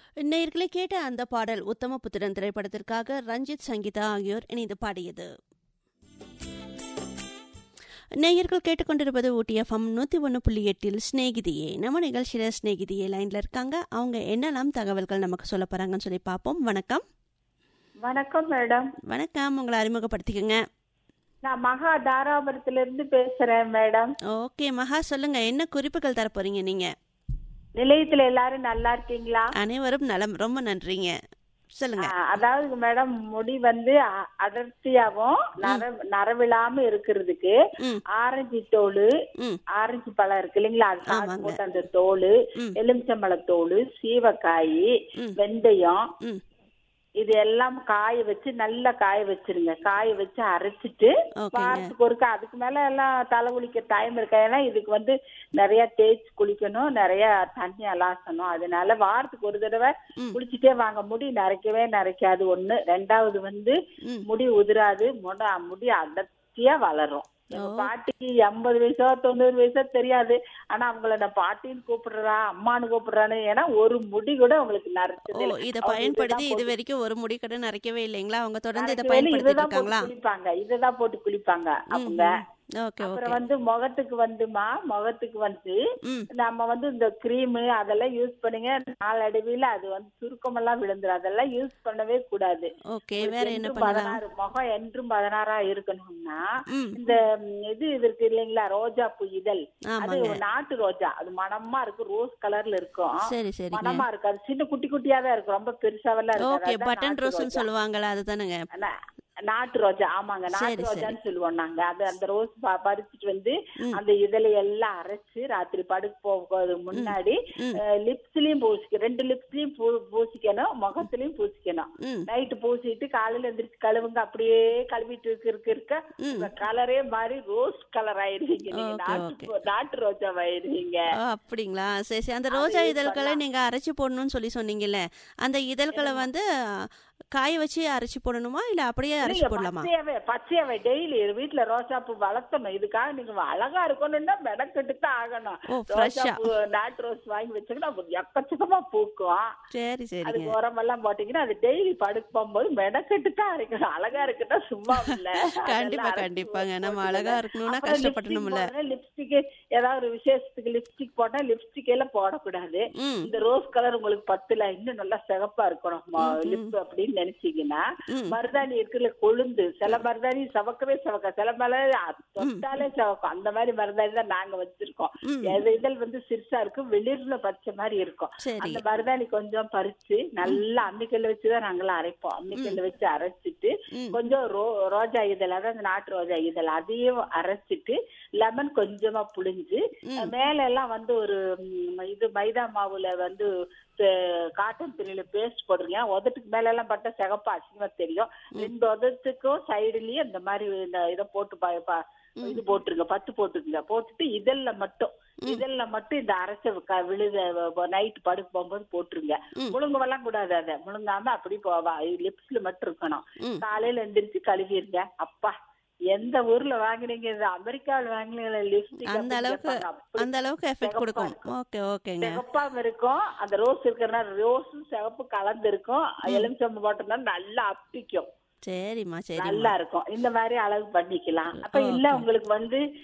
நேயர்களே கேட்ட அந்த பாடல் உத்தம புத்திரன் திரைப்படத்திற்காக ரஞ்சித் சங்கீதா ஆகியோர் இணைந்து பாடியது நேயர்கள் கேட்டுக்கொண்டிருப்பது ஊட்டி எஃப்எம் நூற்றி ஒன்று புள்ளி எட்டில் ஸ்நேகிதியே நம்ம நிகழ்ச்சியில் ஸ்நேகிதியே லைனில் இருக்காங்க அவங்க என்னெல்லாம் தகவல்கள் நமக்கு சொல்ல போகிறாங்கன்னு சொல்லி பார்ப்போம் வணக்கம் வணக்கம் மேடம் வணக்கம் உங்களை அறிமுகப்படுத்திக்கோங்க நான் மகா தாராபுரத்துல இருந்து பேசுறேன் மேடம் ஓகே மகா சொல்லுங்க என்ன குறிப்புகள் தர போறீங்க நீங்க நிலையத்துல எல்லாரும் நல்லா இருக்கீங்களா அனைவரும் நலம் ரொம்ப நன்றிங்க சொல்லுங்க ஆ, அதாவது மேடம் முடி வந்து அ- அடர்த்தியாவும் நர நரவிழாம இருக்கிறதுக்கு ம் ஆரஞ்சு தோல் ம் ஆரஞ்சு பழம் இருக்கு இல்லைங்களா அது சாப்பிட்டு ஆமாங்க. போட்ட அந்த தோல் ம். எலுமிச்சம்பழ தோல் சீவக்காய் ம். வெந்தயம் ம் இது எல்லாம் காய வச்சு நல்லா காய வச்சிருங்க காய வச்சு அரைச்சிட்டு ஓகேங்க வாரத்துக்கு ஒருக்கா அதுக்கு மேல எல்லாம் தலை குளிக்க டைம் இருக்கா ஏன்னா இதுக்கு வந்து நிறைய தேய்ச்சி குளிக்கணும் நிறைய தண்ணி அலாசணும் அதனால வாரத்துக்கு ஒரு தடவை ம் குளிச்சுட்டே வாங்க முடி நரைக்கவே நரைக்காது ஒண்ணு ரெண்டாவது வந்து ம் முடி உதிராது முட முடி அடர்த்தியா வளரும் எங்க ஓ. பாட்டிக்கு எண்பது வயசோ தொண்ணூறு வயசோ தெரியாது ஆனா அவங்கள நான் பாட்டின்னு கூப்பிடுறா அம்மான்னு கூப்பிடுறான்னு ஏன்னா ஒரு முடி கூட அவங்களுக்கு ஓ நரைச்சது இல்ல. இத அவங்க பயன்படுத்தி இதுதான் இது வரைக்கும் ஒரு முடி கூட நரைக்கவே இல்லைங்களா அவங்க தொடர்ந்து இதை நரைக்கவே இல்ல, பயன்படுத்திட்டு இதுதான் போட்டு இருக்காங்களா குளிப்பாங்க இதுதான் போட்டு குளிப்பாங்க அவங்க ஓகே அப்புறம் ஓகே வந்து முகத்துக்கு வந்துமா முகத்துக்கு வந்து ம் நம்ம வந்து இந்த கிரீம் அதெல்லாம் யூஸ் பண்ணுங்க நாளடைவில் அது வந்து சுருக்கமெல்லாம் விழுந்துரும் அதெல்லாம் யூஸ் பண்ணவே கூடாது ஓகே உங்களுக்கு வேற என்ன என்றும் பண்ணலாம் பதினாறு முகம் என்றும் பதினாறா இருக்கணும்னா ம் இந்த ம், இது இது இருக்கு இல்லைங்களா ரோஜா பூ இதழ் அது ஆமாங்க நாட்டு ரோஜா அது மணமா இருக்கு ரோஸ் கலர்ல இருக்கும் சரி சரிங்க மணமா இருக்கு அது சின்ன குட்டி குட்டியா தான் இருக்கும் ரொம்ப பெருசாவெல்லாம் இருக்காது ஓகே அதான் பட்டன் நாட்டு ரோஸ்னு ரோஜா. சொல்லுவாங்கல்ல அதுதானங்க நா- நாட்டு ரோஜா ஆமாங்க சரி, நாட்டு சரி. ரோஜான்னு சொல்லுவோம் நாங்க அது அந்த ரோஸ் ப- பறிச்சுட்டு வந்து ம். அந்த இதழை எல்லாம் அரைச்சு ராத்திரி படுக்க போகிறதுக்கு முன்னாடி ம் லிப்ஸ்லயும் பூசிக்க ரெண்டு லிப்ஸ்லயும் பூ பூசிக்கணும் முகத்துலயும் பூசிக்கணும் ம் நைட்டு பூசிட்டு காலையில எந்திரிச்சு கழுவுங்க அப்படியே கழுவிட்டு இருக்க இருக்க இருக்க ம் உங்க கலரே மாறி ரோஸ் கலர் ஆயிருவீங்க நீங்க Okay, நாட்டு பூ- நாட்டு ரோஜா ஆயிருவீங்க ஓ அப்படிங்களா சரி சரி அந்த ரோஜா இதழ்களை நீங்க அரைச்சு போடணும்னு சொல்லி சொன்னீங்கல்ல அந்த இதழ்களை வந்து காய வச்சு அரைச்சு போடணுமா இல்ல அப்படியே அரைச்சு நீங்க போடலாமா பச்சையாவே பச்சையாவே டெய்லி வீட்டுல ரோசா பூ வளர்த்தணும் இதுக்காக நீங்க அழகா இருக்கணும்னா மெனக்கெட்டு தான் ஆகணும் ஓ ரோசா ஃப்ரெஷ்ஷா பூ நாட்டு ரோஸ் வாங்கி வச்சீங்கன்னா அது எக்கச்சக்கமா பூக்கும் சரி சரிங்க அதுக்கு உரமெல்லாம் போட்டீங்கன்னா அது டெய்லி படுக்க போகும்போது மெனக்கெட்டு தான் இருக்கணும் அழகா இருக்குன்னா சும்மா இல்ல கண்டிப்பா கண்டிப்பாங்க நம்ம அழகா இருக்கணும்னா கஷ்டப்படணும்ல லிப்ஸ்டிக் ஏதாவது ஒரு விசேஷத்துக்கு லிப்ஸ்டிக் போட்டா லிப்ஸ்டிக் எல்லாம் போடக்கூடாது ம் இந்த ரோஸ் கலர் உங்களுக்கு பத்துல இன்னும் நல்லா சிகப்பா இருக்கணும் ம், லிப் அப்படின்னு நினைச்சீங்கன்னா ம் மருதாணி இருக்குல்ல கொழுந்து சில மருதாணி சவக்கவே சவக்க சில மேல தொட்டாலே சவக்கும் அந்த மாதிரி மருதாணி தான் நாங்க வச்சிருக்கோம் ம் எது இதழ் வந்து சிறுசா இருக்கும் வெளிர்ல பச்சை மாதிரி இருக்கும் சரி அந்த மருதாணி கொஞ்சம் பறிச்சு நல்லா அம்மிக்கல்ல வச்சுதான் நாங்களாம் அரைப்போம் அம்மிக்கல்ல வச்சு அரைச்சிட்டு ம் கொஞ்சம் ரோ ரோஜா இதழ் அதாவது நாட்டு ரோஜா இதழ் அதையும் அரைச்சிட்டு லெமன் கொஞ்சமா புழிஞ்சு ம் மேல எல்லாம் வந்து ஒரு ம், இது மைதா மாவுல வந்து காட்டன் துணியில பேஸ்ட் போடுறீங்க உதட்டுக்கு மேல எல்லாம் பட்டா சிகப்பா அசிங்கமா தெரியும் ரெண்டு உதட்டுக்கும் சைடுலயும் இந்த மாதிரி இந்த இதை போட்டு ப- ப- இது போட்டுருங்க பத்து போட்டுருங்க போட்டுட்டு இதழ்ல மட்டும் இதழ்ல மட்டும் இந்த அரைச்ச க- விழுத நைட் படுக்க போகும்போது போட்டுருங்க ம். முழுங்கவெல்லாம் கூடாது அதை முழுங்காம அப்படி போவா லிப்ஸ்ல மட்டும் இருக்கணும் ம் காலையில எந்திரிச்சு கழுவிருங்க அப்பா எந்த ஊர்ல வாங்குனீங்க இது அமெரிக்காவில் வாங்குனீங்க லிப்ஸ்டிக் அந்த அளவுக்கு அந்த அளவுக்கு எஃபெக்ட் கொடுக்கும் ஓகே ஓகேங்க சிகப்பாவும் இருக்கும் அந்த ரோஸ் இருக்கிறனால ரோஸும் சிகப்பு கலந்து இருக்கும் எலுமிச்சம்பு போட்டோம்னா நல்லா அப்பிக்கும் சரிம்மா சரிம்மா நல்லா இருக்கும் இந்த மாதிரி அழகு பண்ணிக்கலாம் அப்ப இல்ல உங்களுக்கு வந்து